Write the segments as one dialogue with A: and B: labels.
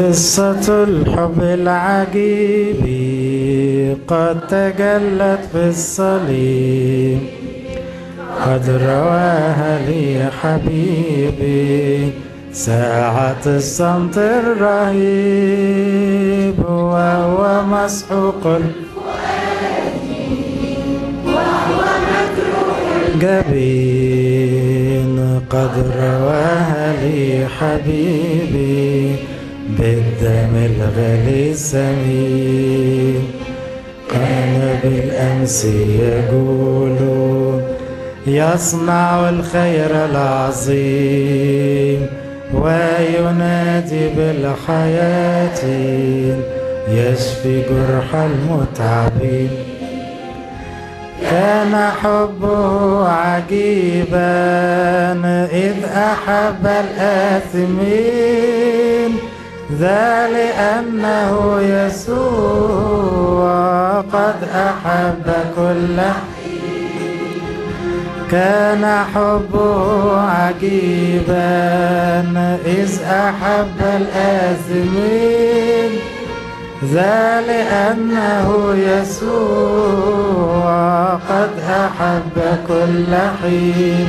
A: قصة الحب العجيب قد تجلت في الصليب قد رواها لي حبيبي ساعة الصمت الرهيب وهو مسحوق جبين قد رواها لي حبيبي بالدم الغالي السمين كان بالأمس يقول يصنع الخير العظيم وينادي بالحياة يشفي جرح المتعبين كان حبه عجيبا إذ أحب الآثمين ذا لأنه يسوع قد أحب كل كان حبه عجيبا إذ أحب الآثمين ذا لأنه يسوع قد أحب كل حين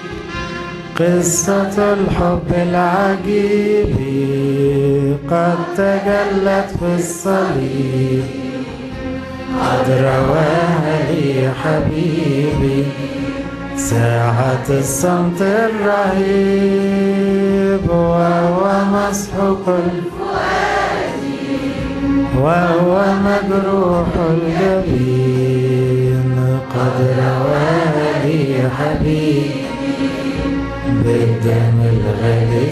A: قصة الحب العجيب قد تجلت في الصليب قد رواها لي حبيبي ساعة الصمت الرهيب وهو مسحوق وهو مجروح الجبين قد رواه لي حبيب بالدم الغالي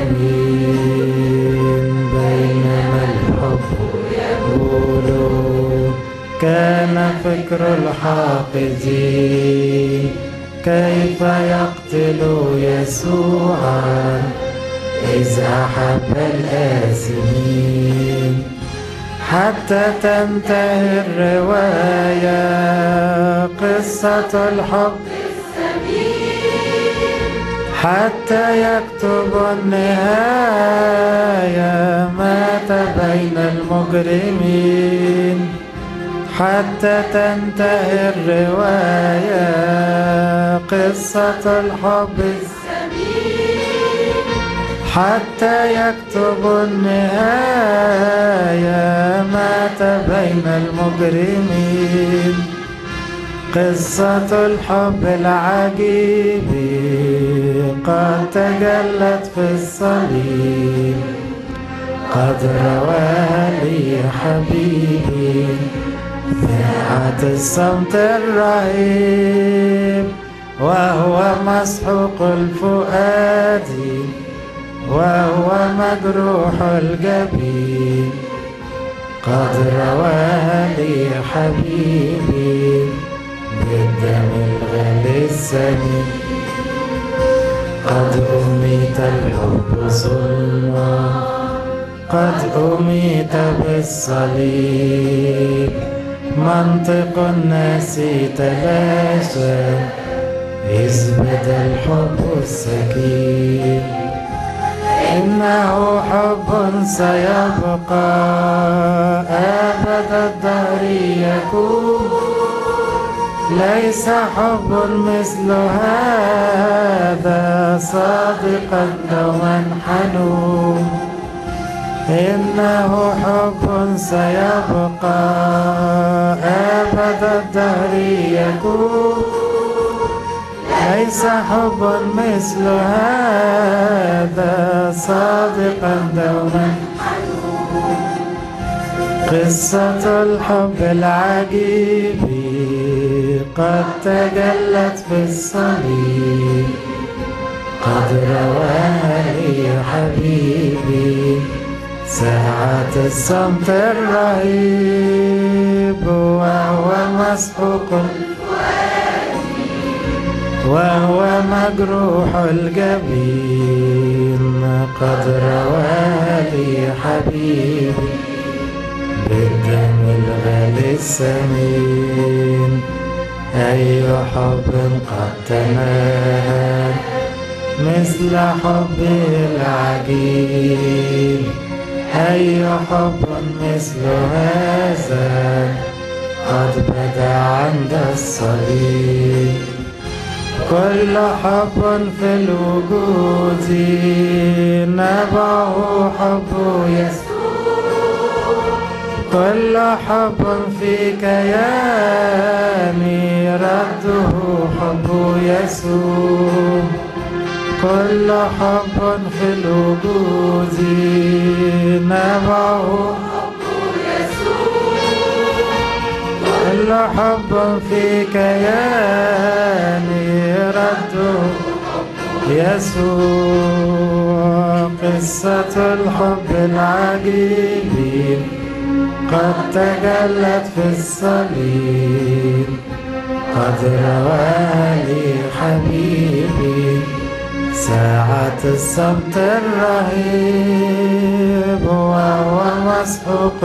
A: السمين بينما الحب يقول كان فكر الحاقدين كيف يقتل يسوعا إذ أحب الآثمين حتى تنتهي الرواية قصة الحب حتى يكتب النهاية مات بين المجرمين حتى تنتهي الرواية قصة الحب حتى يكتب النهاية مات بين المجرمين قصة الحب العجيب قد تجلت في الصليب قد رواها لي حبيبي ساعة الصمت الرهيب وهو مسحوق الفؤاد وهو مجروح الجبين قد رواها لي حبيبي بالدم الغالي السمين قد أميت الحب ظلما قد أميت بالصليب منطق الناس تلاشى إذ بدا الحب السكين إنه حب سيبقى أبد الدهر يكون ليس حب مثل هذا صادقا دوما حنون إنه حب سيبقى أبد الدهر يكون ليس حب مثل هذا صادقا دوما قصة الحب العجيب قد تجلت في الصليب قد رواها لي حبيبي ساعة الصمت الرهيب وهو مسحوق وهو مجروح الجبين قد رواها لي حبيبي بالدم الغالي السمين أي حب قد تنال مثل حبه العجيب أي حب مثل هذا قد بدا عند الصليب كل حب في الوجود نبعه حب يسوع كل حب في كياني رده حب يسوع كل حب في الوجود نبعه كل حب في كياني رده يسوع قصة الحب العجيب قد تجلت في الصليب قد روالي حبيبي ساعة الصمت الرهيب وهو مسحوق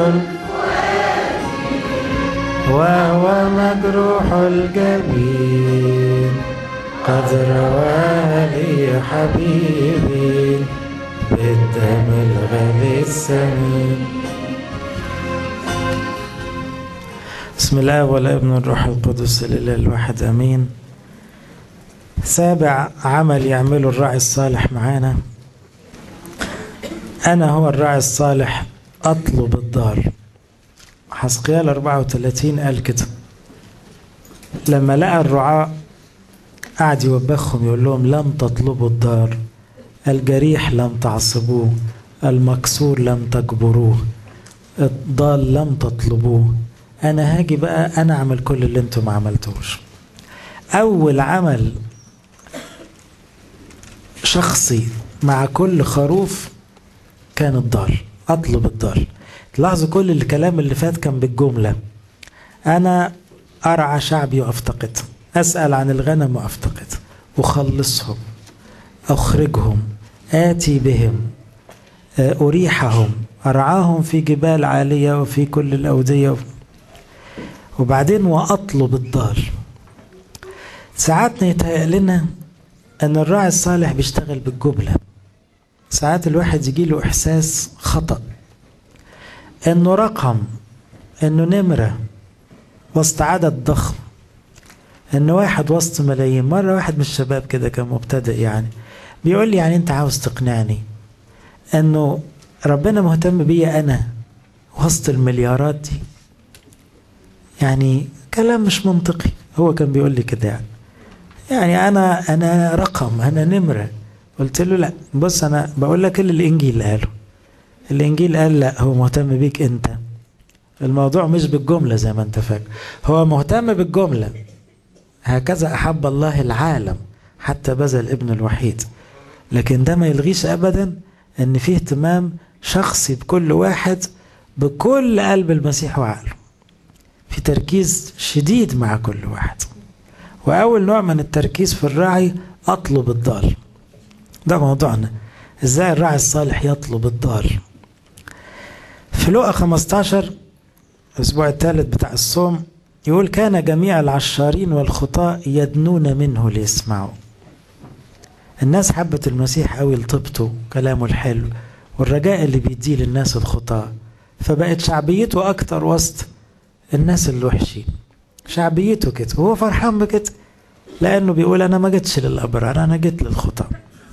A: وهو مجروح الجبين قد روالي حبيبي بالدم الغالي السمين بسم الله والابن والروح القدس الاله الواحد امين سابع عمل يعمله الراعي الصالح معانا انا هو الراعي الصالح اطلب الدار حسقيال 34 قال كده لما لقى الرعاة قعد يوبخهم يقول لهم لم تطلبوا الدار الجريح لم تعصبوه المكسور لم تجبروه الضال لم تطلبوه انا هاجي بقى انا اعمل كل اللي انتم ما عملتوش اول عمل شخصي مع كل خروف كان الضال اطلب الضال تلاحظوا كل الكلام اللي فات كان بالجمله انا ارعى شعبي وافتقد اسال عن الغنم وافتقد اخلصهم اخرجهم اتي بهم اريحهم ارعاهم في جبال عاليه وفي كل الاوديه وبعدين واطلب الضال ساعات يتهيأ لنا ان الراعي الصالح بيشتغل بالجمله ساعات الواحد يجي له احساس خطأ انه رقم انه نمره وسط عدد ضخم انه واحد وسط ملايين مره واحد من الشباب كده كان مبتدئ يعني بيقول لي يعني انت عاوز تقنعني انه ربنا مهتم بيا انا وسط المليارات دي يعني كلام مش منطقي هو كان بيقول لي كده يعني يعني انا انا رقم انا نمره قلت له لا بص انا بقول لك اللي الانجيل قاله الانجيل قال لا هو مهتم بيك انت الموضوع مش بالجمله زي ما انت فاكر هو مهتم بالجمله هكذا احب الله العالم حتى بذل ابن الوحيد لكن ده ما يلغيش ابدا ان فيه اهتمام شخصي بكل واحد بكل قلب المسيح وعقله في تركيز شديد مع كل واحد واول نوع من التركيز في الراعي اطلب الضال ده موضوعنا ازاي الراعي الصالح يطلب الضال في لقا 15 الاسبوع الثالث بتاع الصوم يقول كان جميع العشارين والخطاة يدنون منه ليسمعوا الناس حبت المسيح قوي لطيبته كلامه الحلو والرجاء اللي بيديه للناس الخطاة فبقت شعبيته أكتر وسط الناس الوحشين شعبيته كده وهو فرحان بكده لأنه بيقول أنا ما جيتش للأبرار أنا جيت للخطاة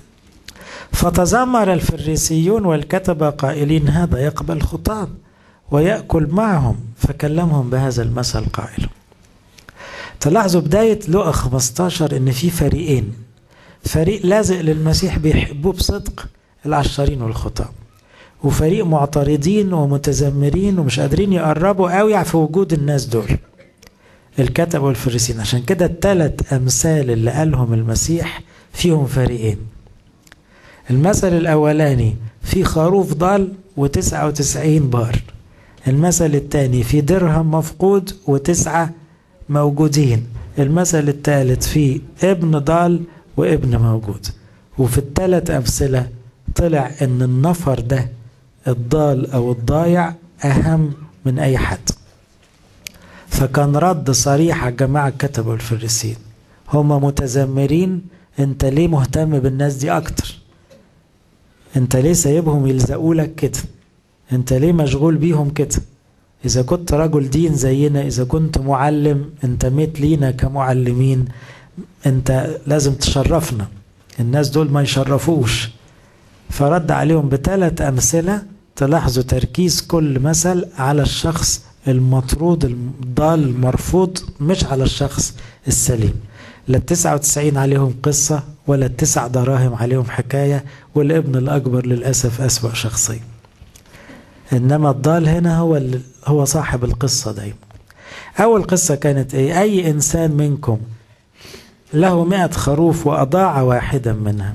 A: فتذمر الفريسيون والكتبة قائلين هذا يقبل خطاة ويأكل معهم فكلمهم بهذا المثل قائل تلاحظوا بداية لقا 15 إن في فريقين فريق لازق للمسيح بيحبوه بصدق العشارين والخطاة وفريق معترضين ومتذمرين ومش قادرين يقربوا قوي في وجود الناس دول الكتب والفريسين عشان كده الثلاث أمثال اللي قالهم المسيح فيهم فريقين المثل الأولاني في خروف ضال وتسعة وتسعين بار المثل الثاني في درهم مفقود وتسعة موجودين المثل الثالث في ابن ضال وابن موجود وفي الثلاث أمثلة طلع ان النفر ده الضال او الضايع اهم من اي حد فكان رد صريح على الجماعة الكتبة والفريسين هم متذمرين انت ليه مهتم بالناس دي اكتر انت ليه سايبهم يلزقوا لك كده انت ليه مشغول بيهم كده اذا كنت رجل دين زينا اذا كنت معلم انتميت لينا كمعلمين انت لازم تشرفنا الناس دول ما يشرفوش فرد عليهم بثلاث امثله تلاحظوا تركيز كل مثل على الشخص المطرود الضال المرفوض مش على الشخص السليم لا التسعة وتسعين عليهم قصة ولا التسع دراهم عليهم حكاية والابن الأكبر للأسف أسوأ شخصية إنما الضال هنا هو هو صاحب القصة دايما أول قصة كانت إيه أي إنسان منكم له مئة خروف وأضاع واحدا منها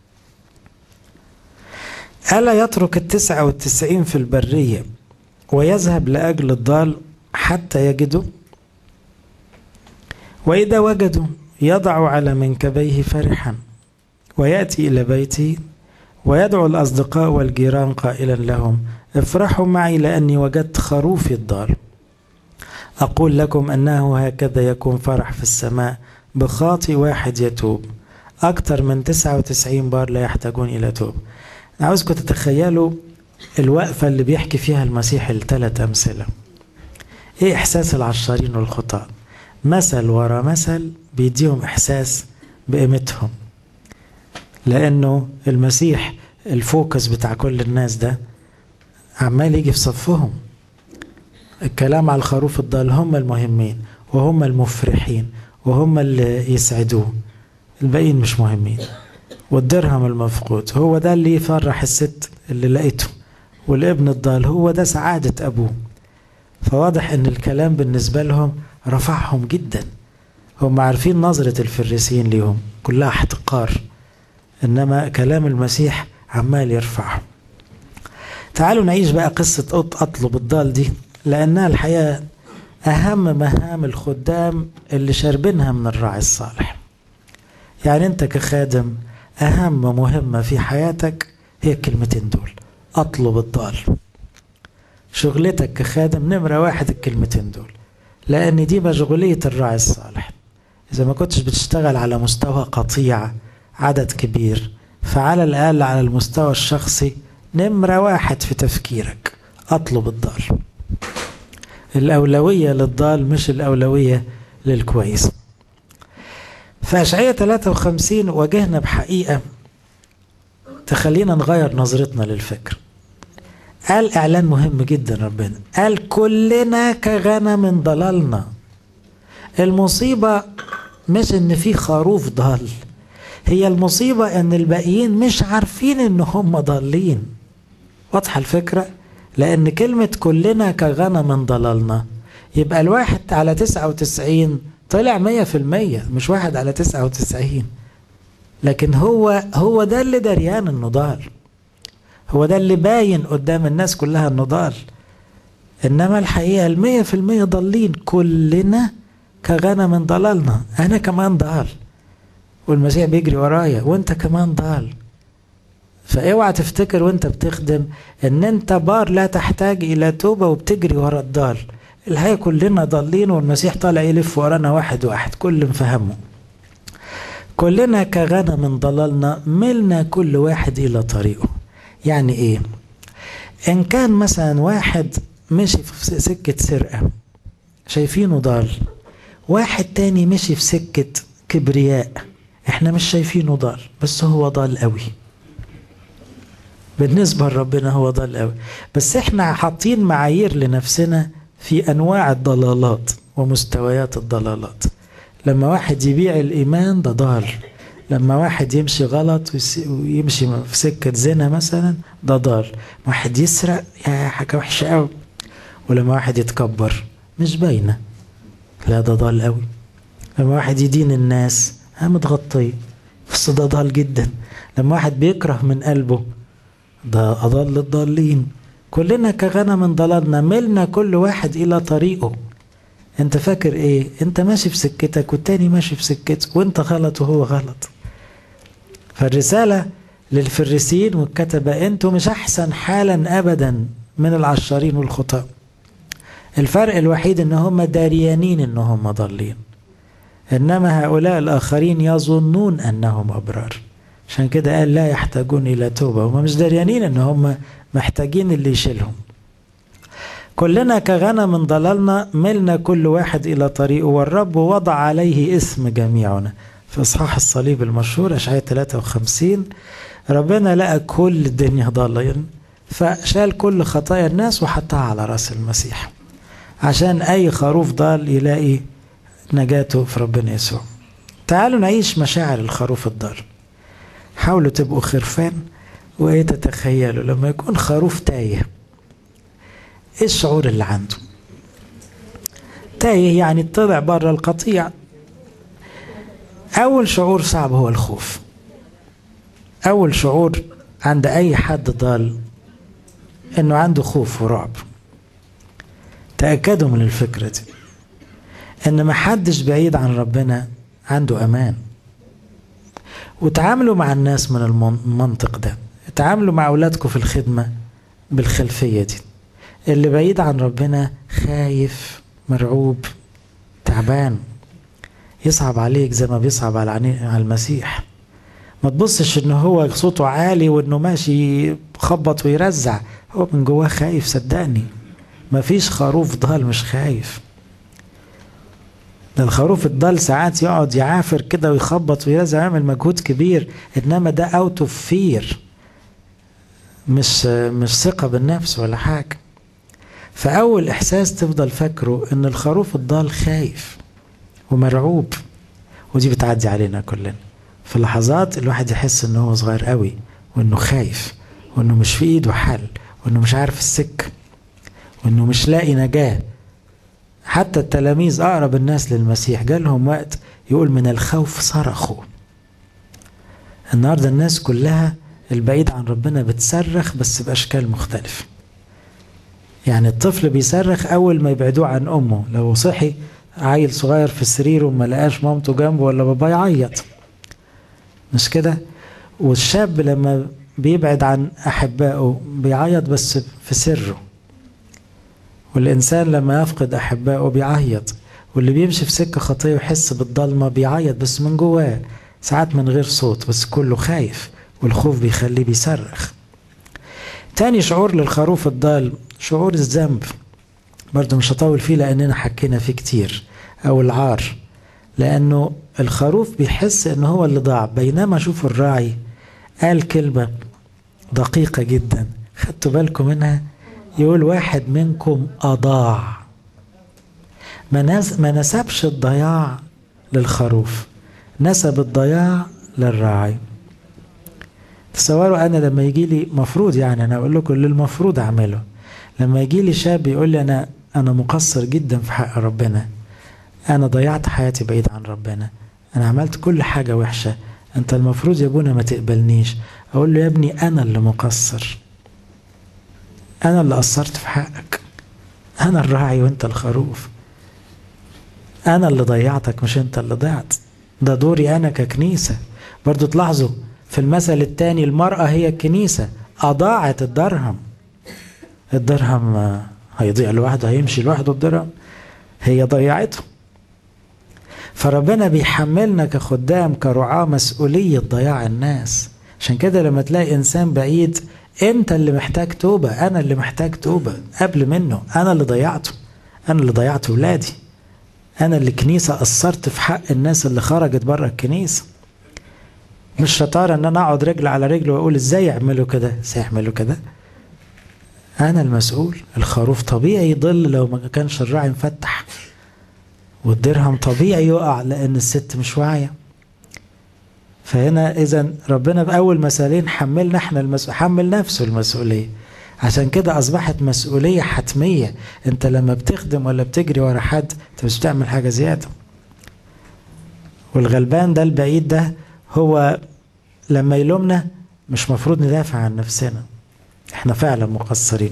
A: ألا يترك التسعة والتسعين في البرية ويذهب لأجل الضال حتى يجده وإذا وجدوا يضع على منكبيه فرحا ويأتي إلى بيته ويدعو الأصدقاء والجيران قائلا لهم افرحوا معي لأني وجدت خروفي الضال أقول لكم أنه هكذا يكون فرح في السماء بخاطي واحد يتوب أكثر من 99 بار لا يحتاجون إلى توب أنا عاوزكم تتخيلوا الوقفة اللي بيحكي فيها المسيح الثلاث أمثلة إيه إحساس العشارين والخطاة مثل ورا مثل بيديهم إحساس بقيمتهم لأنه المسيح الفوكس بتاع كل الناس ده عمال يجي في صفهم الكلام على الخروف الضال هم المهمين وهم المفرحين وهم اللي يسعدوه الباقيين مش مهمين والدرهم المفقود هو ده اللي يفرح الست اللي لقيته والابن الضال هو ده سعادة أبوه فواضح ان الكلام بالنسبة لهم رفعهم جدا هم عارفين نظرة الفريسيين ليهم كلها احتقار انما كلام المسيح عمال يرفعهم تعالوا نعيش بقى قصة أطلب الضال دي لأنها الحقيقة أهم مهام الخدام اللي شاربينها من الراعي الصالح يعني أنت كخادم أهم مهمة في حياتك هي الكلمتين دول أطلب الضال شغلتك كخادم نمرة واحد الكلمتين دول لأن دي مشغولية الراعي الصالح إذا ما كنتش بتشتغل على مستوى قطيع عدد كبير فعلى الأقل على المستوى الشخصي نمرة واحد في تفكيرك أطلب الضال الأولوية للضال مش الأولوية للكويس في أشعية 53 واجهنا بحقيقة تخلينا نغير نظرتنا للفكر قال إعلان مهم جدا ربنا قال كلنا كغنم ضللنا المصيبة مش إن في خروف ضال هي المصيبة إن الباقيين مش عارفين إن هم ضالين واضحة الفكرة لأن كلمة كلنا كغنم ضللنا يبقى الواحد على تسعة وتسعين طلع مية في المية مش واحد على تسعة وتسعين لكن هو هو ده اللي دريان انه ضال هو ده اللي باين قدام الناس كلها انه ضال انما الحقيقة المية في المية ضالين كلنا كغنم ضللنا انا كمان ضال والمسيح بيجري ورايا وانت كمان ضال فاوعى تفتكر وانت بتخدم ان انت بار لا تحتاج الى توبة وبتجري ورا الضال الحقيقة كلنا ضالين والمسيح طالع يلف ورانا واحد واحد كل مفهمه كلنا كغنم ضللنا ملنا كل واحد إلى طريقه يعني إيه إن كان مثلا واحد مشي في سكة سرقة شايفينه ضال واحد تاني مشي في سكة كبرياء احنا مش شايفينه ضال بس هو ضال قوي بالنسبة لربنا هو ضال قوي بس احنا حاطين معايير لنفسنا في انواع الضلالات ومستويات الضلالات لما واحد يبيع الايمان ده ضال لما واحد يمشي غلط ويمشي في سكة زنا مثلا ده ضال واحد يسرق يا حاجة وحشة قوي ولما واحد يتكبر مش باينة لا ده ضال قوي لما واحد يدين الناس ها متغطية بس ده ضال جدا لما واحد بيكره من قلبه ده أضل الضالين كلنا كغنم ضللنا ملنا كل واحد إلى طريقه انت فاكر ايه انت ماشي في سكتك والتاني ماشي في سكته وانت غلط وهو غلط فالرسالة للفريسيين والكتبة انتوا مش احسن حالا ابدا من العشارين والخطاة الفرق الوحيد ان هم داريانين ان هم ضالين انما هؤلاء الاخرين يظنون انهم ابرار عشان كده قال لا يحتاجون الى توبه هم مش داريانين ان هم محتاجين اللي يشيلهم كلنا كغنم ضللنا ملنا كل واحد إلى طريقه والرب وضع عليه اسم جميعنا في إصحاح الصليب المشهور أشعياء 53 ربنا لقى كل الدنيا ضالين فشال كل خطايا الناس وحطها على راس المسيح عشان أي خروف ضال يلاقي نجاته في ربنا يسوع تعالوا نعيش مشاعر الخروف الضال حاولوا تبقوا خرفان وايه تتخيلوا لما يكون خروف تايه ايه الشعور اللي عنده تايه يعني طلع بره القطيع اول شعور صعب هو الخوف اول شعور عند اي حد ضال انه عنده خوف ورعب تاكدوا من الفكره دي ان ما حدش بعيد عن ربنا عنده امان وتعاملوا مع الناس من المنطق ده تعاملوا مع اولادكم في الخدمه بالخلفيه دي اللي بعيد عن ربنا خايف مرعوب تعبان يصعب عليك زي ما بيصعب على على المسيح ما تبصش ان هو صوته عالي وانه ماشي خبط ويرزع هو من جواه خايف صدقني مفيش خروف ضال مش خايف ده الخروف الضال ساعات يقعد يعافر كده ويخبط ويرزع يعمل مجهود كبير انما ده اوت اوف فير مش مش ثقة بالنفس ولا حاجة فأول إحساس تفضل فاكره إن الخروف الضال خايف ومرعوب ودي بتعدي علينا كلنا في لحظات الواحد يحس إن هو صغير قوي وإنه خايف وإنه مش في إيده حل وإنه مش عارف السكة وإنه مش لاقي نجاة حتى التلاميذ أقرب الناس للمسيح جالهم وقت يقول من الخوف صرخوا النهارده الناس كلها البعيد عن ربنا بتصرخ بس بأشكال مختلفة يعني الطفل بيصرخ أول ما يبعدوه عن أمه لو صحي عيل صغير في سريره وما لقاش مامته جنبه ولا باباه يعيط مش كده والشاب لما بيبعد عن أحبائه بيعيط بس في سره والإنسان لما يفقد أحبائه بيعيط واللي بيمشي في سكة خطية ويحس بالضلمة بيعيط بس من جواه ساعات من غير صوت بس كله خايف والخوف بيخليه بيصرخ تاني شعور للخروف الضال شعور الذنب برضه مش هطول فيه لأننا حكينا فيه كتير أو العار لأنه الخروف بيحس إن هو اللي ضاع بينما شوفوا الراعي قال كلمة دقيقة جدا خدتوا بالكم منها يقول واحد منكم أضاع ما نسبش الضياع للخروف نسب الضياع للراعي تصوروا انا لما يجي لي مفروض يعني انا اقول لكم اللي المفروض اعمله لما يجي لي شاب يقول لي انا انا مقصر جدا في حق ربنا انا ضيعت حياتي بعيد عن ربنا انا عملت كل حاجه وحشه انت المفروض يا ابونا ما تقبلنيش اقول له يا ابني انا اللي مقصر انا اللي قصرت في حقك انا الراعي وانت الخروف انا اللي ضيعتك مش انت اللي ضيعت ده دوري انا ككنيسه برضو تلاحظوا في المثل الثاني المرأة هي الكنيسة أضاعت الدرهم الدرهم هيضيع لوحده هيمشي لوحده الدرهم هي ضيعته فربنا بيحملنا كخدام كرعاة مسؤولية ضياع الناس عشان كده لما تلاقي إنسان بعيد أنت اللي محتاج توبة أنا اللي محتاج توبة قبل منه أنا اللي ضيعته أنا اللي ضيعت ولادي أنا اللي كنيسة قصرت في حق الناس اللي خرجت بره الكنيسة مش شطارة ان انا اقعد رجل على رجل واقول ازاي يعملوا كده ازاي يعملوا كده انا المسؤول الخروف طبيعي يضل لو ما كانش الراعي مفتح والدرهم طبيعي يقع لان الست مش واعية فهنا اذا ربنا باول مثالين حملنا احنا المسؤول حمل نفسه المسؤولية عشان كده اصبحت مسؤولية حتمية انت لما بتخدم ولا بتجري ورا حد انت مش بتعمل حاجة زيادة والغلبان ده البعيد ده هو لما يلومنا مش مفروض ندافع عن نفسنا احنا فعلا مقصرين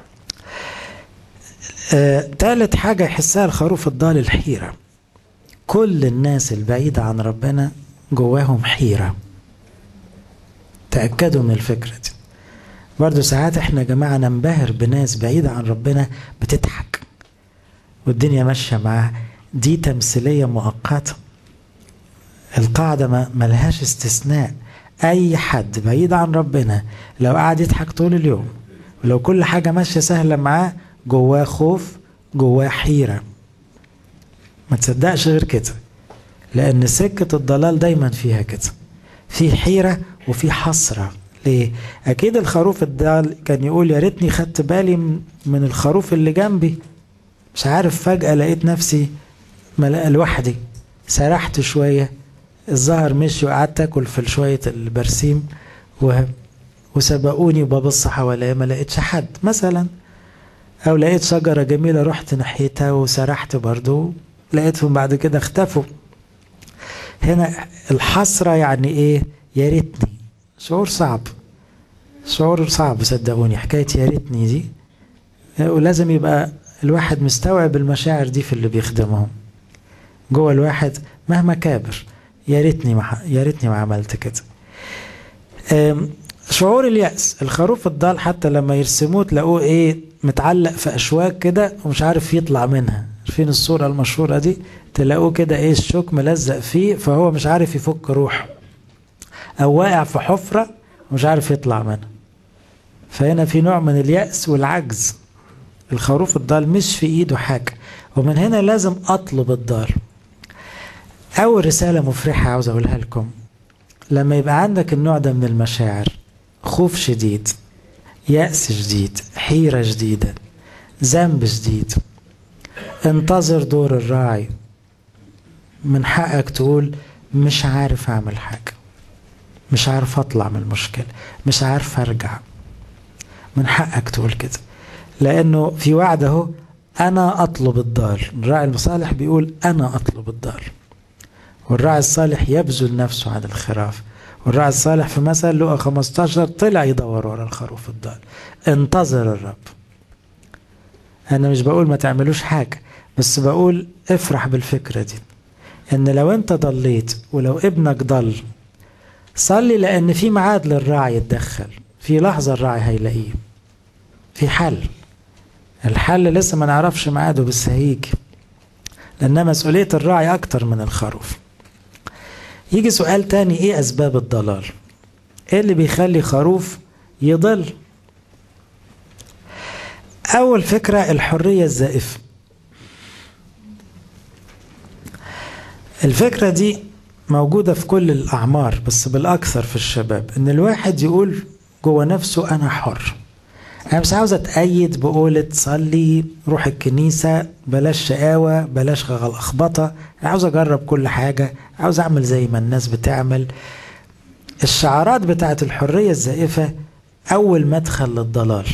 A: آه، تالت حاجة يحسها الخروف الضال الحيرة كل الناس البعيدة عن ربنا جواهم حيرة تأكدوا من الفكرة دي برضو ساعات احنا يا جماعة ننبهر بناس بعيدة عن ربنا بتضحك والدنيا ماشية معاها دي تمثيلية مؤقتة القاعدة ما ملهاش استثناء أي حد بعيد عن ربنا لو قعد يضحك طول اليوم ولو كل حاجة ماشية سهلة معاه جواه خوف جواه حيرة ما تصدقش غير كده لأن سكة الضلال دايما فيها كده في حيرة وفي حسرة ليه؟ أكيد الخروف الضال كان يقول يا ريتني خدت بالي من الخروف اللي جنبي مش عارف فجأة لقيت نفسي لوحدي سرحت شوية الظهر مشي وقعدت اكل في شوية البرسيم و... وسبقوني وببص حواليا ما لقيتش حد مثلا او لقيت شجرة جميلة رحت ناحيتها وسرحت برضو لقيتهم بعد كده اختفوا هنا الحسرة يعني ايه يا ريتني شعور صعب شعور صعب صدقوني حكاية يا ريتني دي ولازم يبقى الواحد مستوعب المشاعر دي في اللي بيخدمهم جوه الواحد مهما كابر يا ريتني ما يا ريتني ما عملت كده شعور اليأس الخروف الضال حتى لما يرسموه تلاقوه ايه متعلق في اشواك كده ومش عارف يطلع منها عارفين الصورة المشهورة دي تلاقوه كده ايه الشوك ملزق فيه فهو مش عارف يفك روحه او واقع في حفرة ومش عارف يطلع منها فهنا في نوع من اليأس والعجز الخروف الضال مش في ايده حاجة ومن هنا لازم اطلب الضال اول رسالة مفرحة عاوز اقولها لكم لما يبقى عندك النوع ده من المشاعر خوف شديد يأس شديد حيرة جديدة ذنب شديد انتظر دور الراعي من حقك تقول مش عارف اعمل حاجة مش عارف اطلع من المشكلة مش عارف ارجع من حقك تقول كده لانه في وعد اهو انا اطلب الضال الراعي المصالح بيقول انا اطلب الضال والراعي الصالح يبذل نفسه عن الخراف والراعي الصالح في مثل لقى 15 طلع يدور ورا الخروف الضال انتظر الرب انا مش بقول ما تعملوش حاجه بس بقول افرح بالفكره دي ان لو انت ضليت ولو ابنك ضل صلي لان في ميعاد للراعي يتدخل في لحظه الراعي هيلاقيه في حل الحل لسه ما نعرفش ميعاده بس هيجي لأنها مسؤولية الراعي أكتر من الخروف يجي سؤال تاني إيه أسباب الضلال إيه اللي بيخلي خروف يضل أول فكرة الحرية الزائفة الفكرة دي موجودة في كل الأعمار بس بالأكثر في الشباب إن الواحد يقول جوه نفسه أنا حر أنا مش عاوز أتأيد بقولة صلي روح الكنيسة بلاش شقاوة بلاش لخبطة أنا عاوز أجرب كل حاجة عاوز أعمل زي ما الناس بتعمل الشعارات بتاعت الحرية الزائفة أول مدخل للضلال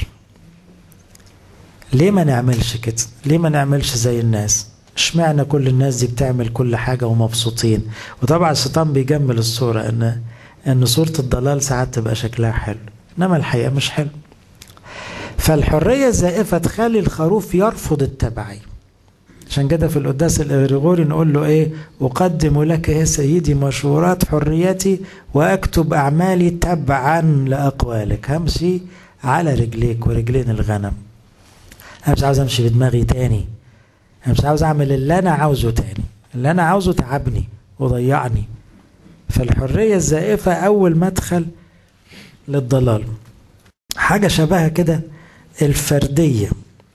A: ليه ما نعملش كده ليه ما نعملش زي الناس اشمعنى كل الناس دي بتعمل كل حاجة ومبسوطين وطبعا الشيطان بيجمل الصورة ان ان صورة الضلال ساعات تبقى شكلها حلو انما الحقيقة مش حلو فالحرية الزائفة تخلي الخروف يرفض التبعية عشان كده في القداس الإغريغوري نقول له إيه أقدم لك يا سيدي مشورات حريتي وأكتب أعمالي تبعا لأقوالك همشي على رجليك ورجلين الغنم أنا مش عاوز أمشي بدماغي تاني أنا مش عاوز أعمل اللي أنا عاوزه تاني اللي أنا عاوزه تعبني وضيعني فالحرية الزائفة أول مدخل للضلال حاجة شبهها كده الفردية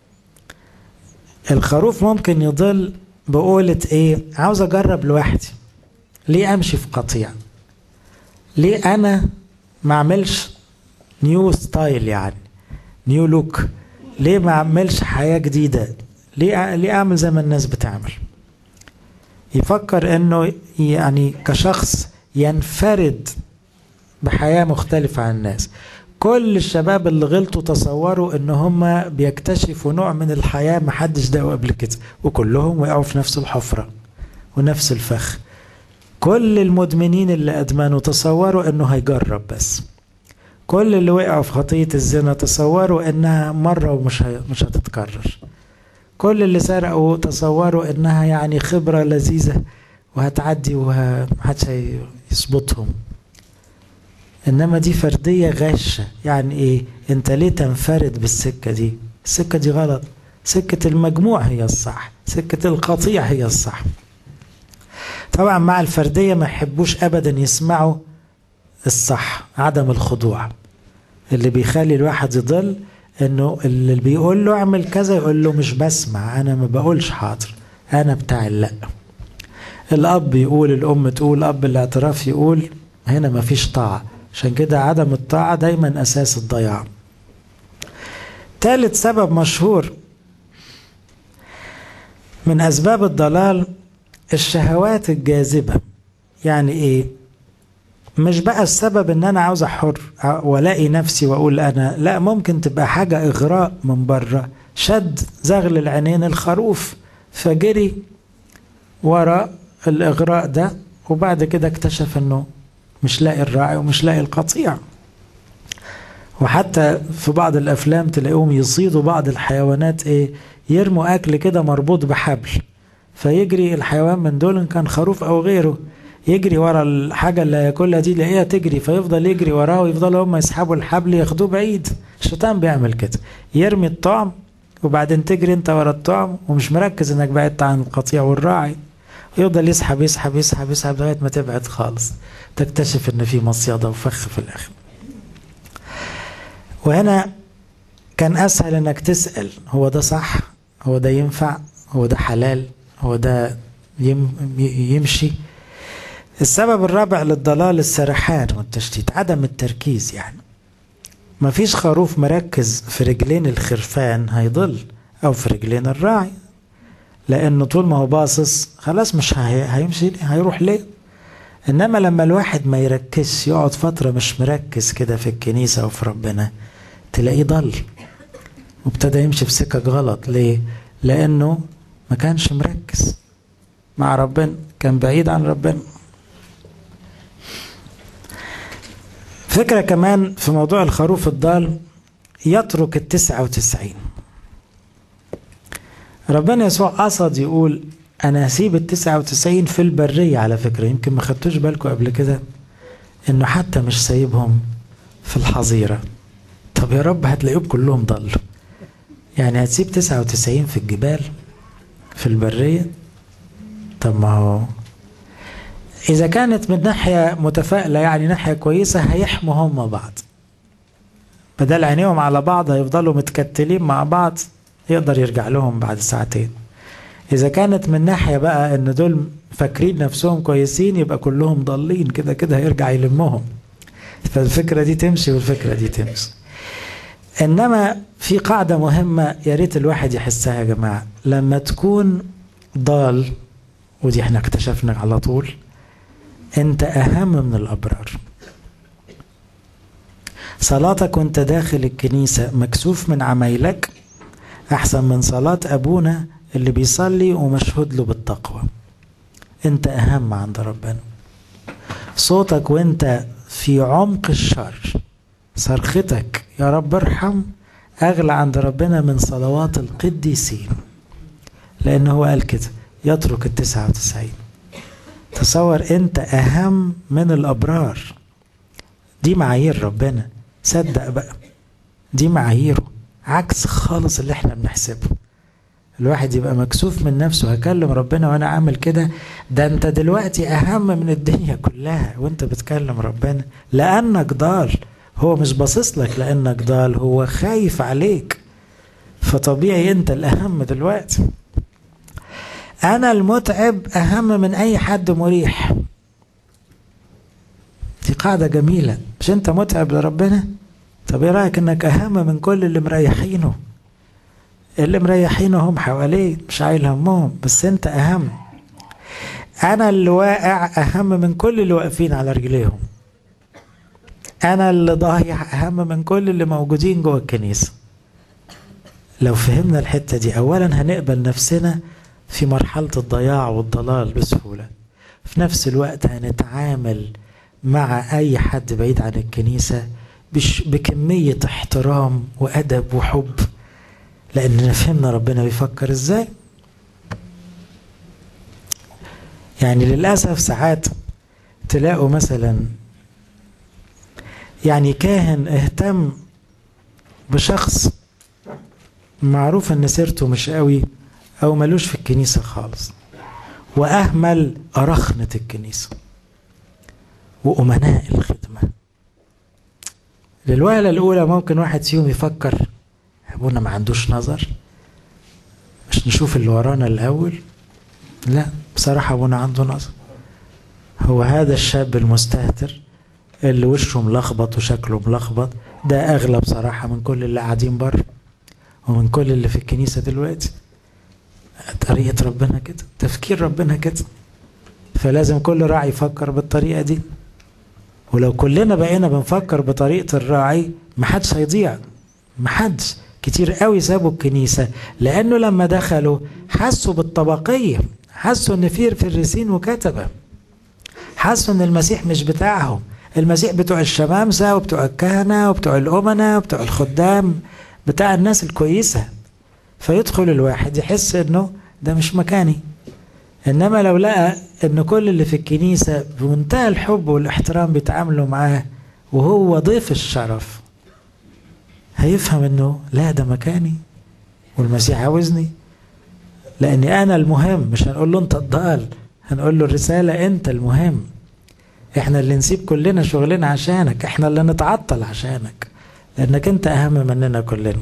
A: الخروف ممكن يضل بقولة ايه عاوز اجرب لوحدي ليه امشي في قطيع ليه انا ما اعملش نيو ستايل يعني نيو لوك ليه ما اعملش حياة جديدة ليه ليه اعمل زي ما الناس بتعمل يفكر انه يعني كشخص ينفرد بحياة مختلفة عن الناس كل الشباب اللي غلطوا تصوروا ان هم بيكتشفوا نوع من الحياة محدش دقوا قبل كده وكلهم وقعوا في نفس الحفرة ونفس الفخ كل المدمنين اللي ادمنوا تصوروا انه هيجرب بس كل اللي وقعوا في خطية الزنا تصوروا انها مرة ومش مش هتتكرر كل اللي سرقوا تصوروا انها يعني خبرة لذيذة وهتعدي ومحدش هيظبطهم انما دي فردية غاشة يعني ايه انت ليه تنفرد بالسكة دي السكة دي غلط سكة المجموع هي الصح سكة القطيع هي الصح طبعا مع الفردية ما يحبوش ابدا يسمعوا الصح عدم الخضوع اللي بيخلي الواحد يضل انه اللي بيقول له اعمل كذا يقول له مش بسمع انا ما بقولش حاضر انا بتاع اللا الاب يقول الام تقول اب الاعتراف يقول هنا ما فيش طاعة عشان كده عدم الطاعة دايما اساس الضياع ثالث سبب مشهور من اسباب الضلال الشهوات الجاذبة يعني ايه مش بقى السبب ان انا عاوز احر والاقي نفسي واقول انا لا ممكن تبقى حاجة اغراء من بره شد زغل العينين الخروف فجري وراء الاغراء ده وبعد كده اكتشف انه مش لاقي الراعي ومش لاقي القطيع وحتى في بعض الافلام تلاقيهم يصيدوا بعض الحيوانات ايه يرموا اكل كده مربوط بحبل فيجري الحيوان من دول ان كان خروف او غيره يجري ورا الحاجه اللي هياكلها دي يلاقيها تجري فيفضل يجري وراها ويفضلوا هم يسحبوا الحبل ياخدوه بعيد الشيطان بيعمل كده يرمي الطعم وبعدين تجري انت ورا الطعم ومش مركز انك بعدت عن القطيع والراعي يفضل يسحب يسحب يسحب يسحب لغايه ما تبعد خالص تكتشف ان في مصيده وفخ في الاخر وهنا كان اسهل انك تسال هو ده صح هو ده ينفع هو ده حلال هو ده يمشي السبب الرابع للضلال السرحان والتشتيت عدم التركيز يعني ما فيش خروف مركز في رجلين الخرفان هيضل او في رجلين الراعي لانه طول ما هو باصص خلاص مش هي... هيمشي هيروح ليه انما لما الواحد ما يركزش يقعد فتره مش مركز كده في الكنيسه وفي ربنا تلاقيه ضل وابتدى يمشي في سكك غلط ليه لانه ما كانش مركز مع ربنا كان بعيد عن ربنا فكرة كمان في موضوع الخروف الضال يترك التسعة وتسعين ربنا يسوع قصد يقول أنا هسيب التسعة وتسعين في البرية على فكرة يمكن ما خدتوش بالكم قبل كده إنه حتى مش سايبهم في الحظيرة طب يا رب هتلاقيهم كلهم ضلوا يعني هتسيب تسعة وتسعين في الجبال في البرية طب ما هو إذا كانت من ناحية متفائلة يعني ناحية كويسة هيحموا هم بعض بدل عينيهم على بعض هيفضلوا متكتلين مع بعض يقدر يرجع لهم بعد ساعتين إذا كانت من ناحية بقى إن دول فاكرين نفسهم كويسين يبقى كلهم ضالين كده كده هيرجع يلمهم فالفكرة دي تمشي والفكرة دي تمشي إنما في قاعدة مهمة يا ريت الواحد يحسها يا جماعة لما تكون ضال ودي احنا اكتشفنا على طول انت اهم من الابرار صلاتك وانت داخل الكنيسة مكسوف من عمايلك احسن من صلاة ابونا اللي بيصلي ومشهود له بالتقوى انت اهم عند ربنا صوتك وانت في عمق الشر صرختك يا رب ارحم اغلى عند ربنا من صلوات القديسين لانه هو قال كده يترك التسعة وتسعين تصور انت اهم من الابرار دي معايير ربنا صدق بقى دي معاييره عكس خالص اللي احنا بنحسبه الواحد يبقى مكسوف من نفسه هكلم ربنا وانا عامل كده ده انت دلوقتي اهم من الدنيا كلها وانت بتكلم ربنا لانك ضال هو مش باصص لك لانك ضال هو خايف عليك فطبيعي انت الاهم دلوقتي انا المتعب اهم من اي حد مريح دي قاعدة جميلة مش انت متعب لربنا طب ايه رأيك انك اهم من كل اللي مريحينه اللي مريحينه هم حواليه مش عايل همهم بس انت اهم انا اللي واقع اهم من كل اللي واقفين على رجليهم انا اللي ضايع اهم من كل اللي موجودين جوه الكنيسة لو فهمنا الحتة دي اولا هنقبل نفسنا في مرحلة الضياع والضلال بسهولة في نفس الوقت هنتعامل مع أي حد بعيد عن الكنيسة بكمية احترام وأدب وحب لأننا فهمنا ربنا بيفكر إزاي يعني للأسف ساعات تلاقوا مثلا يعني كاهن اهتم بشخص معروف ان سيرته مش قوي او ملوش في الكنيسة خالص واهمل ارخنة الكنيسة وامناء الخدمة للوهلة الاولى ممكن واحد فيهم يفكر ابونا ما عندوش نظر مش نشوف اللي ورانا الاول لا بصراحة ابونا عنده نظر هو هذا الشاب المستهتر اللي وشه ملخبط وشكله ملخبط ده اغلى بصراحة من كل اللي قاعدين بره ومن كل اللي في الكنيسة دلوقتي طريقة ربنا كده تفكير ربنا كده فلازم كل راعي يفكر بالطريقة دي ولو كلنا بقينا بنفكر بطريقة الراعي محدش هيضيع محدش كتير قوي سابوا الكنيسة لأنه لما دخلوا حسوا بالطبقية حسوا إن في فريسين وكتبة حسوا إن المسيح مش بتاعهم المسيح بتوع الشمامسة وبتوع الكهنة وبتوع الأمنة وبتوع الخدام بتاع الناس الكويسة فيدخل الواحد يحس إنه ده مش مكاني إنما لو لقى إن كل اللي في الكنيسة بمنتهى الحب والاحترام بيتعاملوا معاه وهو ضيف الشرف هيفهم إنه لا ده مكاني والمسيح عاوزني لأني أنا المهم مش هنقول له أنت الضال هنقول له الرسالة أنت المهم احنا اللي نسيب كلنا شغلنا عشانك احنا اللي نتعطل عشانك لانك انت اهم مننا كلنا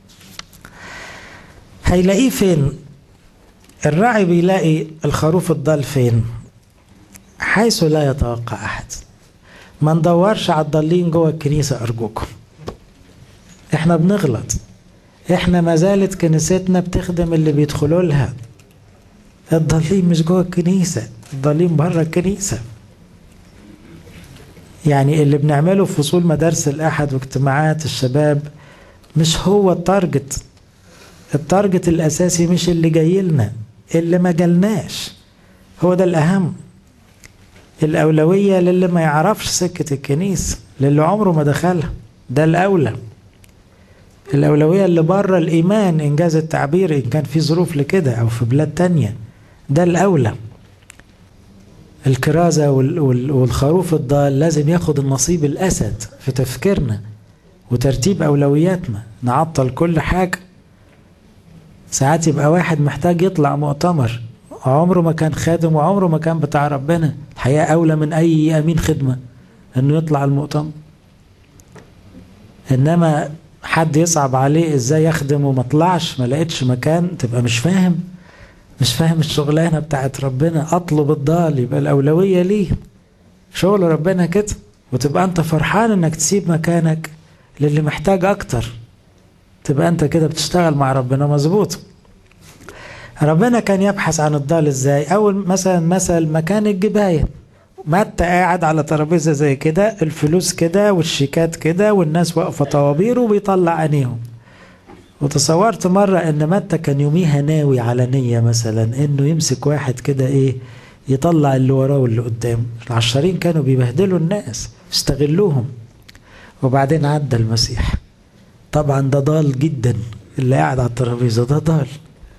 A: هيلاقيه فين الراعي بيلاقي الخروف الضال فين حيث لا يتوقع احد ما ندورش على الضالين جوه الكنيسه ارجوكم احنا بنغلط احنا ما زالت كنيستنا بتخدم اللي بيدخلوا لها الضالين مش جوه الكنيسه الضالين بره الكنيسه يعني اللي بنعمله في فصول مدارس الأحد واجتماعات الشباب مش هو التارجت التارجت الأساسي مش اللي جاي لنا اللي ما جالناش هو ده الأهم الأولوية للي ما يعرفش سكة الكنيسة للي عمره ما دخلها ده الأولى الأولوية اللي بره الإيمان إنجاز التعبير إن كان في ظروف لكده أو في بلاد تانية ده الأولى الكرازة والخروف الضال لازم ياخد النصيب الأسد في تفكيرنا وترتيب أولوياتنا نعطل كل حاجة ساعات يبقى واحد محتاج يطلع مؤتمر عمره ما كان خادم وعمره ما كان بتاع ربنا الحقيقة أولى من أي أمين خدمة إنه يطلع المؤتمر إنما حد يصعب عليه إزاي يخدم وما طلعش ما لقيتش مكان تبقى مش فاهم مش فاهم الشغلانة بتاعت ربنا أطلب الضال يبقى الأولوية ليه شغل ربنا كده وتبقى أنت فرحان إنك تسيب مكانك للي محتاج أكتر تبقى أنت كده بتشتغل مع ربنا مظبوط ربنا كان يبحث عن الضال إزاي أول مثلا مثل مكان الجباية متى قاعد على ترابيزة زي كده الفلوس كده والشيكات كده والناس واقفة طوابير وبيطلع عينيهم وتصورت مرة ان متى كان يوميها ناوي على نية مثلا انه يمسك واحد كده ايه يطلع اللي وراه واللي قدامه العشرين كانوا بيبهدلوا الناس يستغلوهم وبعدين عدى المسيح طبعا ده ضال جدا اللي قاعد على الترابيزة ده ضال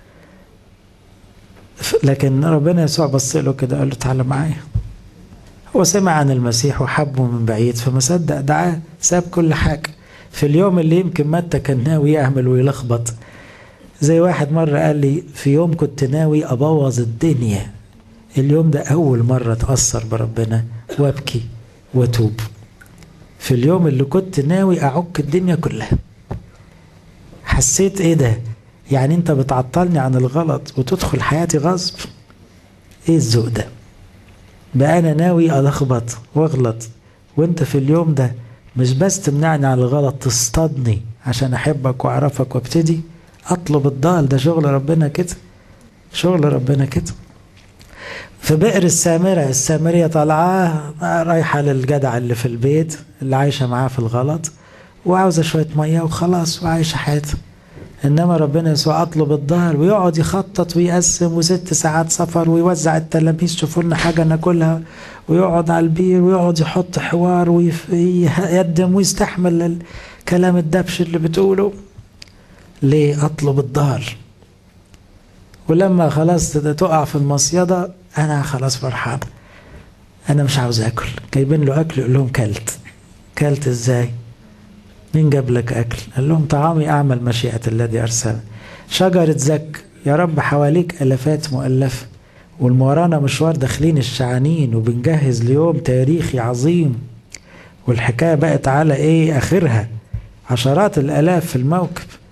A: لكن ربنا يسوع بص له كده قال له تعالى معايا هو سمع عن المسيح وحبه من بعيد فما صدق دعاه ساب كل حاجه في اليوم اللي يمكن متى كان ناوي يعمل ويلخبط زي واحد مرة قال لي في يوم كنت ناوي أبوظ الدنيا اليوم ده أول مرة أتأثر بربنا وأبكي وأتوب في اليوم اللي كنت ناوي أعك الدنيا كلها حسيت إيه ده يعني أنت بتعطلني عن الغلط وتدخل حياتي غصب إيه الذوق ده بقى أنا ناوي ألخبط وأغلط وأنت في اليوم ده مش بس تمنعني عن الغلط تصطادني عشان احبك واعرفك وابتدي اطلب الضال ده شغل ربنا كده شغل ربنا كده في بئر السامرة السامرية طالعة رايحة للجدع اللي في البيت اللي عايشة معاه في الغلط وعاوزة شوية مية وخلاص وعايشة حياتها إنما ربنا يسوع أطلب الظهر ويقعد يخطط ويقسم وست ساعات سفر ويوزع التلاميذ شوفوا لنا حاجة ناكلها ويقعد على البير ويقعد يحط حوار ويقدم ويستحمل الكلام الدبش اللي بتقوله ليه أطلب الظهر ولما خلاص تقع في المصيدة أنا خلاص فرحان أنا مش عاوز آكل جايبين له أكل يقول لهم كلت كلت إزاي مين جاب لك أكل قال لهم طعامي أعمل مشيئة الذي أرسل شجرة زك يا رب حواليك ألفات مؤلفة والمورانا مشوار داخلين الشعانين وبنجهز ليوم تاريخي عظيم والحكاية بقت على إيه آخرها عشرات الآلاف في الموكب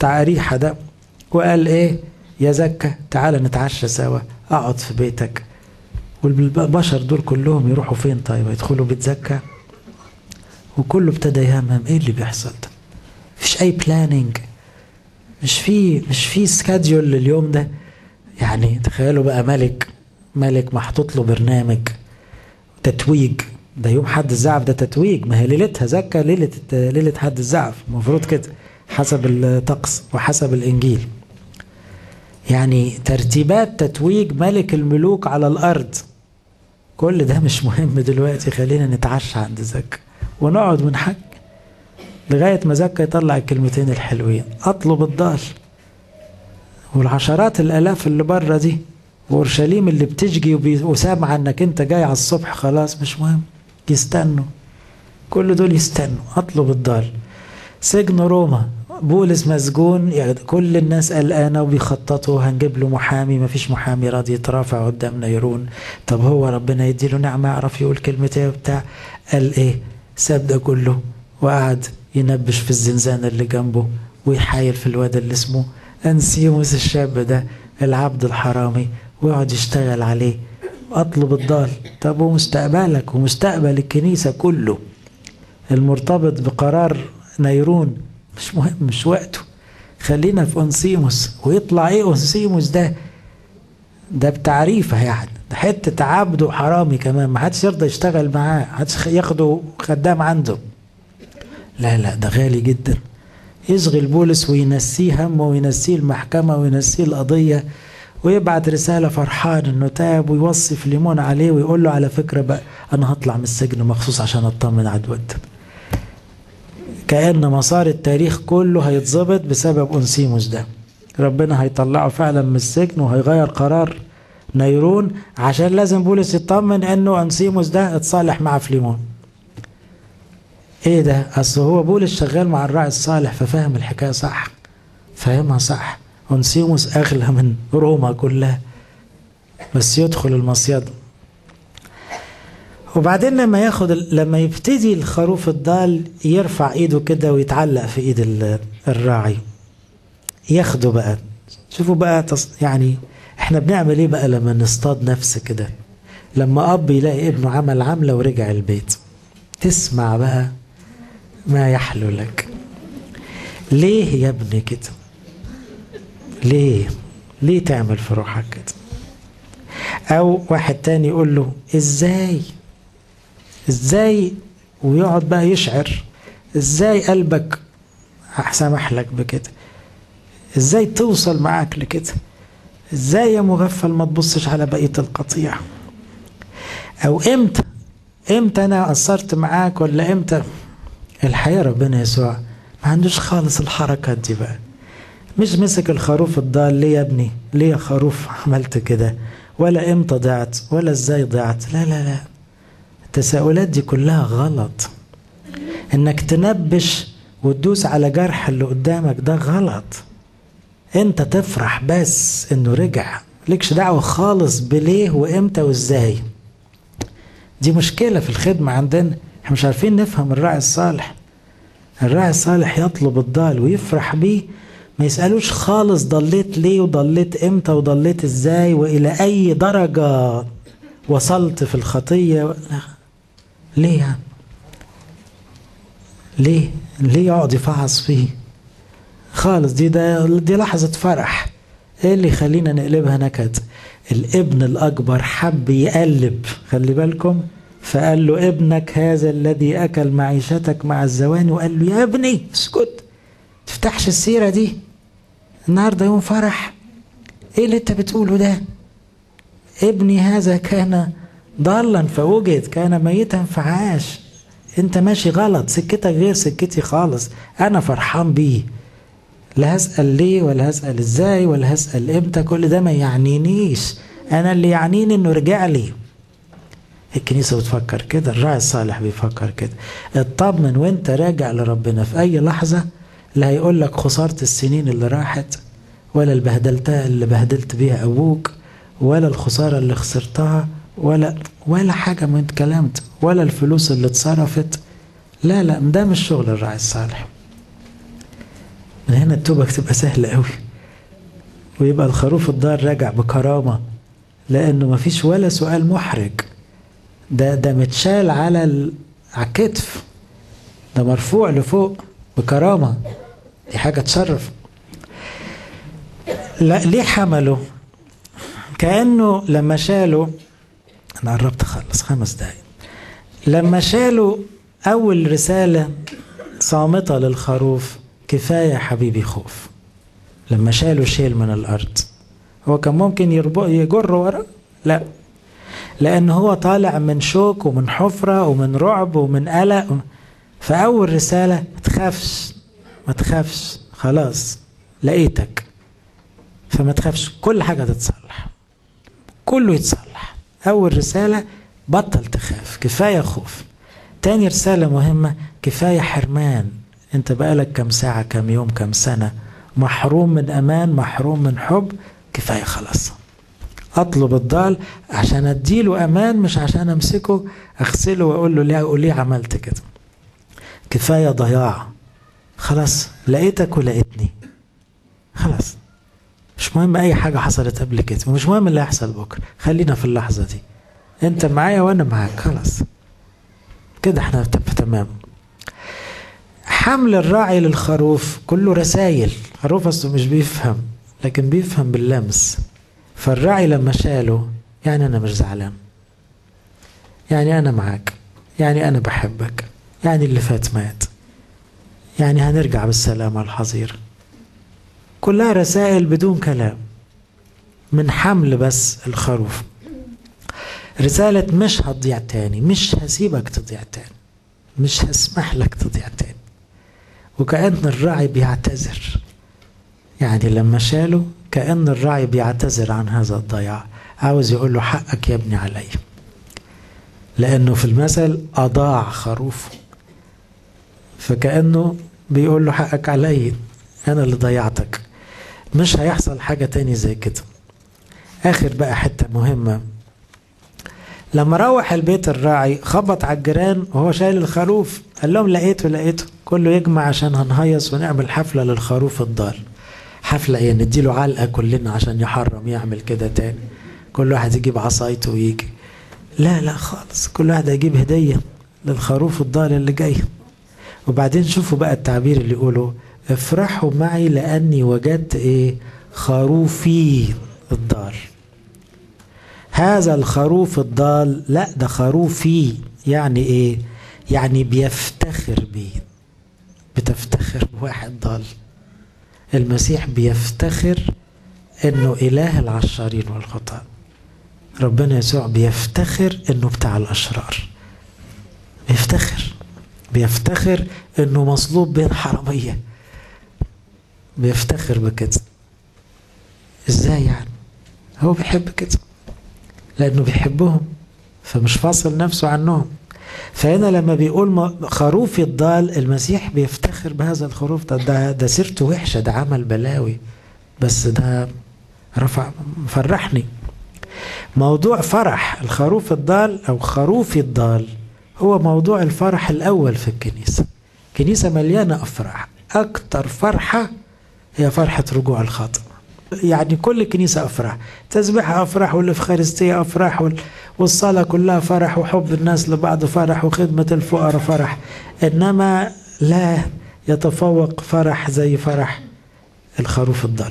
A: بتاع أريحة ده وقال إيه يا زكا تعالى نتعشى سوا أقعد في بيتك والبشر دول كلهم يروحوا فين طيب يدخلوا بيت زكا وكله ابتدى يهمم ايه اللي بيحصل ده مفيش اي بلاننج مش في مش في سكادجول لليوم ده يعني تخيلوا بقى ملك ملك محطوط له برنامج تتويج ده يوم حد الزعف ده تتويج ما هي ليلتها زكا ليله ليله حد الزعف المفروض كده حسب الطقس وحسب الانجيل يعني ترتيبات تتويج ملك الملوك على الارض كل ده مش مهم دلوقتي خلينا نتعشى عند زكا ونقعد ونحك لغاية ما زكا يطلع الكلمتين الحلوين أطلب الضال والعشرات الآلاف اللي بره دي وأورشليم اللي بتجي وسامعة إنك أنت جاي على الصبح خلاص مش مهم يستنوا كل دول يستنوا أطلب الضال سجن روما بولس مسجون يعني كل الناس قلقانه وبيخططوا هنجيب له محامي ما فيش محامي راضي يترافع قدام نيرون طب هو ربنا يدي له نعمه يعرف يقول كلمتين وبتاع قال ايه ساب ده كله وقعد ينبش في الزنزانه اللي جنبه ويحايل في الواد اللي اسمه انسيموس الشاب ده العبد الحرامي ويقعد يشتغل عليه اطلب الضال طب ومستقبلك ومستقبل الكنيسه كله المرتبط بقرار نيرون مش مهم مش وقته خلينا في أنسيموس ويطلع ايه أنسيموس ده ده بتعريفه يعني ده حتة عبد وحرامي كمان ما حدش يرضى يشتغل معاه حدش ياخده خدام عنده لا لا ده غالي جدا يشغل بولس وينسيه همه وينسيه المحكمة وينسيه القضية ويبعت رسالة فرحان انه تاب ويوصي فليمون عليه ويقول له على فكرة بقى انا هطلع من السجن مخصوص عشان اطمن على الواد كأن مسار التاريخ كله هيتظبط بسبب أنسيموس ده ربنا هيطلعه فعلا من السجن وهيغير قرار نيرون عشان لازم بولس يطمن انه انسيموس ده اتصالح مع فليمون ايه ده اصل هو بولس شغال مع الراعي الصالح ففاهم الحكايه صح فاهمها صح انسيموس اغلى من روما كلها بس يدخل المصيد وبعدين لما ياخد لما يبتدي الخروف الضال يرفع ايده كده ويتعلق في ايد الراعي ياخده بقى شوفوا بقى تص... يعني احنا بنعمل ايه بقى لما نصطاد نفس كده لما اب يلاقي ابنه عمل عمله ورجع البيت تسمع بقى ما يحلو لك ليه يا ابني كده ليه ليه تعمل في روحك كده او واحد تاني يقول له ازاي ازاي ويقعد بقى يشعر ازاي قلبك سمح لك بكده ازاي توصل معاك لكده ازاي يا مغفل ما تبصش على بقية القطيع او امتى امتى انا قصرت معاك ولا امتى الحقيقة ربنا يسوع ما عندوش خالص الحركات دي بقى مش مسك الخروف الضال ليه يا ابني ليه يا خروف عملت كده ولا امتى ضعت ولا ازاي ضعت لا لا لا التساؤلات دي كلها غلط انك تنبش وتدوس على جرح اللي قدامك ده غلط انت تفرح بس انه رجع لكش دعوة خالص بليه وامتى وازاي دي مشكلة في الخدمة عندنا احنا مش عارفين نفهم الراعي الصالح الراعي الصالح يطلب الضال ويفرح بيه ما يسألوش خالص ضليت ليه وضليت امتى وضليت ازاي والى اي درجة وصلت في الخطية ليه يعني ليه ليه يقعد يفعص فيه خالص دي ده دي لحظة فرح ايه اللي يخلينا نقلبها نكد الابن الاكبر حب يقلب خلي بالكم فقال له ابنك هذا الذي اكل معيشتك مع الزواني وقال له يا ابني اسكت تفتحش السيرة دي النهاردة يوم فرح ايه اللي انت بتقوله ده ابني هذا كان ضالا فوجد كان ميتا فعاش انت ماشي غلط سكتك غير سكتي خالص انا فرحان بيه لا هسأل ليه ولا هسأل ازاي ولا هسأل امتى كل ده ما يعنينيش انا اللي يعنيني انه رجع لي الكنيسة بتفكر كده الراعي الصالح بيفكر كده اطمن وانت راجع لربنا في اي لحظة لا هيقول لك خسارة السنين اللي راحت ولا البهدلتها اللي بهدلت بيها ابوك ولا الخسارة اللي خسرتها ولا ولا حاجة من اتكلمت ولا الفلوس اللي اتصرفت لا لا ده مش شغل الراعي الصالح من هنا التوبة تبقى سهلة قوي ويبقى الخروف الضال راجع بكرامة لأنه مفيش ولا سؤال محرج ده ده متشال على ال... على الكتف ده مرفوع لفوق بكرامة دي حاجة تشرف لا ليه حمله كأنه لما شالوا أنا قربت أخلص خمس دقايق لما شالوا أول رسالة صامتة للخروف كفاية حبيبي خوف لما شالوا شيل من الأرض هو كان ممكن يربط يجر ورا لا لأن هو طالع من شوك ومن حفرة ومن رعب ومن قلق فأول رسالة ما تخافش ما تخافش خلاص لقيتك فما تخافش كل حاجة تتصلح كله يتصلح أول رسالة بطل تخاف كفاية خوف تاني رسالة مهمة كفاية حرمان انت بقالك كم ساعة كم يوم كم سنة محروم من أمان محروم من حب كفاية خلاص أطلب الضال عشان أديله أمان مش عشان أمسكه أغسله وأقول له ليه, ليه عملت كده كفاية ضياع خلاص لقيتك ولقيتني خلاص مش مهم أي حاجة حصلت قبل كده ومش مهم اللي هيحصل بكرة خلينا في اللحظة دي أنت معايا وأنا معاك خلاص كده احنا تمام حمل الراعي للخروف كله رسايل خروف اصله مش بيفهم لكن بيفهم باللمس فالراعي لما شاله يعني انا مش زعلان يعني انا معاك يعني انا بحبك يعني اللي فات مات يعني هنرجع بالسلامة الحظير كلها رسائل بدون كلام من حمل بس الخروف رسالة مش هتضيع تاني مش هسيبك تضيع تاني مش هسمح لك تضيع تاني وكأن الراعي بيعتذر يعني لما شاله كأن الراعي بيعتذر عن هذا الضياع عاوز يقول له حقك يا ابني علي لأنه في المثل أضاع خروفه فكأنه بيقول له حقك علي أنا اللي ضيعتك مش هيحصل حاجة تاني زي كده آخر بقى حتة مهمة لما روح البيت الراعي خبط على الجيران وهو شايل الخروف قال لهم لقيته لقيته كله يجمع عشان هنهيص ونعمل حفلة للخروف الضال حفلة ايه نديله علقة كلنا عشان يحرم يعمل كده تاني كل واحد يجيب عصايته ويجي لا لا خالص كل واحد هيجيب هدية للخروف الضال اللي جاي وبعدين شوفوا بقى التعبير اللي يقوله افرحوا معي لأني وجدت ايه خروفي الضال هذا الخروف الضال لا ده خروفي يعني ايه يعني بيفتخر بيه بتفتخر بواحد ضال المسيح بيفتخر انه اله العشارين والخطاة ربنا يسوع بيفتخر انه بتاع الاشرار بيفتخر بيفتخر انه مصلوب بين حرامية بيفتخر بكده ازاي يعني هو بيحب كده لانه بيحبهم فمش فاصل نفسه عنهم فهنا لما بيقول خروفي الضال المسيح بيفتخر بهذا الخروف ده ده, ده سيرته وحشه ده عمل بلاوي بس ده رفع فرحني موضوع فرح الخروف الضال او خروفي الضال هو موضوع الفرح الاول في الكنيسه كنيسه مليانه افراح اكتر فرحه هي فرحه رجوع الخاطئ يعني كل كنيسة أفراح تسبيحها أفراح والإفخارستية أفراح والصلاة كلها فرح وحب الناس لبعض فرح وخدمة الفقراء فرح إنما لا يتفوق فرح زي فرح الخروف الضال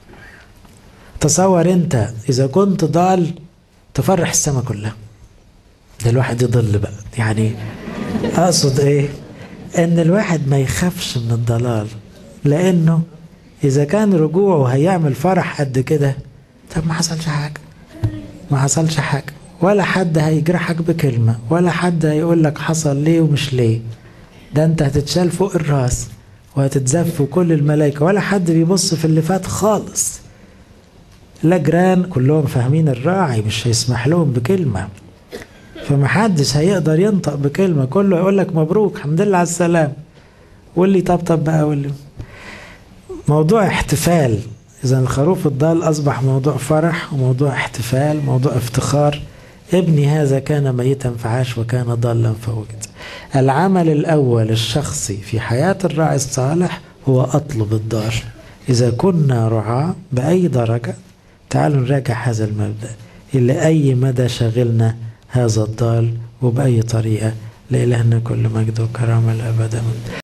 A: تصور أنت إذا كنت ضال تفرح السماء كلها ده الواحد يضل بقى يعني أقصد إيه إن الواحد ما يخافش من الضلال لأنه إذا كان رجوعه هيعمل فرح قد كده طب ما حصلش حاجة ما حصلش حاجة ولا حد هيجرحك بكلمة ولا حد هيقول لك حصل ليه ومش ليه ده انت هتتشال فوق الراس وهتتزف كل الملائكة ولا حد بيبص في اللي فات خالص لا جيران كلهم فاهمين الراعي مش هيسمح لهم بكلمة فمحدش هيقدر ينطق بكلمة كله يقول لك مبروك الحمد لله على السلام واللي طبطب بقى واللي موضوع احتفال إذا الخروف الضال أصبح موضوع فرح وموضوع احتفال موضوع افتخار ابني هذا كان ميتا فعاش وكان ضالا فوجد العمل الأول الشخصي في حياة الراعي الصالح هو أطلب الدار إذا كنا رعاة بأي درجة تعالوا نراجع هذا المبدأ إلى أي مدى شغلنا هذا الضال وبأي طريقة لإلهنا كل مجد وكرامة الأبد